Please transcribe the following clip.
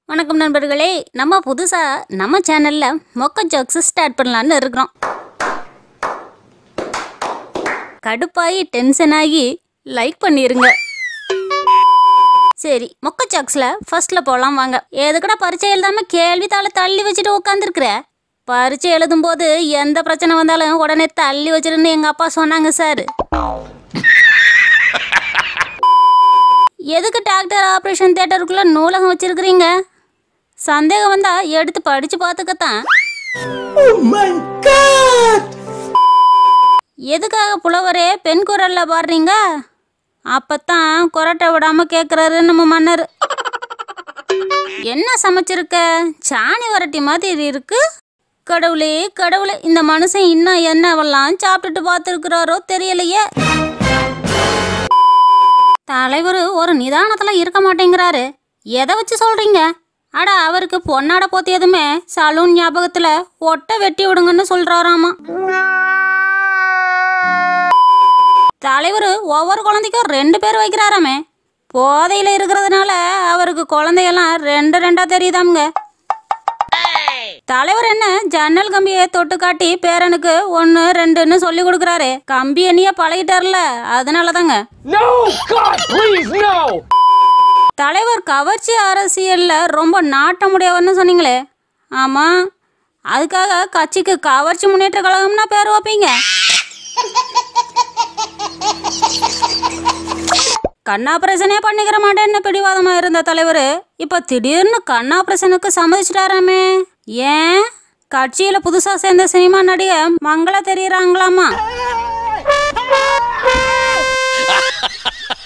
வணக்கம் நண்பர்களே நம்ம புதுசாக நம்ம சேனலில் மொக்க ஜோக்ஸ் ஸ்டார்ட் பண்ணலான்னு இருக்கிறோம் கடுப்பாகி டென்ஷன் ஆகி லைக் பண்ணிருங்க சரி மொக்க ஜோக்ஸில் ஃபர்ஸ்ட்ல போகலாம் வாங்க எதுக்கடா பரீட்சை எழுதாமல் கேள்வித்தாளை தள்ளி வச்சுட்டு உட்காந்துருக்குற பரீட்சை எழுதும்போது எந்த பிரச்சனை வந்தாலும் உடனே தள்ளி வச்சிருன்னு எங்கள் அப்பா சொன்னாங்க சார் எதுக்கு டாக்டர் ஆப்ரேஷன் தேட்டருக்குள்ள நூலகம் வச்சிருக்கிறீங்க சந்தேகம் வந்தா எடுத்து படிச்சு பார்த்துக்கத்தான் எதுக்காக புலவரே பெண் குரல்ல பாடுறீங்க அப்பத்தான் கொரட்டை விடாம கேக்குறாரு நம்ம மன்னர் என்ன சமைச்சிருக்க சாணி வரட்டி மாதிரி இருக்கு கடவுளே கடவுளே இந்த மனுஷன் இன்னும் என்னவெல்லாம் சாப்பிட்டுட்டு பார்த்துருக்குறாரோ தெரியலையே தலைவர் ஒரு நிதானத்துல இருக்க மாட்டேங்கிறாரு எதை வச்சு சொல்றீங்க அட அவருக்கு பொன்னாட போத்தியதுமே சலூன் ஞாபகத்துல ஒட்டை வெட்டி விடுங்கன்னு சொல்றாராமா தலைவர் ஒவ்வொரு குழந்தைக்கும் ரெண்டு பேர் வைக்கிறாராமே போதையில இருக்கிறதுனால அவருக்கு குழந்தையெல்லாம் ரெண்டு ரெண்டா தெரியுதாமுங்க தலைவர் என்ன ஜன்னல் கம்பியை தொட்டு காட்டி பேரனுக்கு ஒன்று ரெண்டுன்னு சொல்லி கொடுக்குறாரு கம்பி எண்ணிய பழகிட்டார்ல அதனால தாங்க No! God, please, no! தலைவர் கவர்ச்சி அரசியல்ல ரொம்ப நாட்டமுடையவர்னு சொன்னீங்களே ஆமா அதுக்காக கட்சிக்கு கவர்ச்சி முன்னேற்ற கழகம்னா பேர் வைப்பீங்க கண் ஆபரேஷனே பண்ணிக்கிற மாட்டேன்னு பிடிவாதமா இருந்த தலைவர் இப்ப திடீர்னு கண் ஆபரேஷனுக்கு சம்மதிச்சிட்டாராமே ஏன் கட்சியில புதுசா சேர்ந்த சினிமா நடிகை மங்கள தெரியறாங்களாமா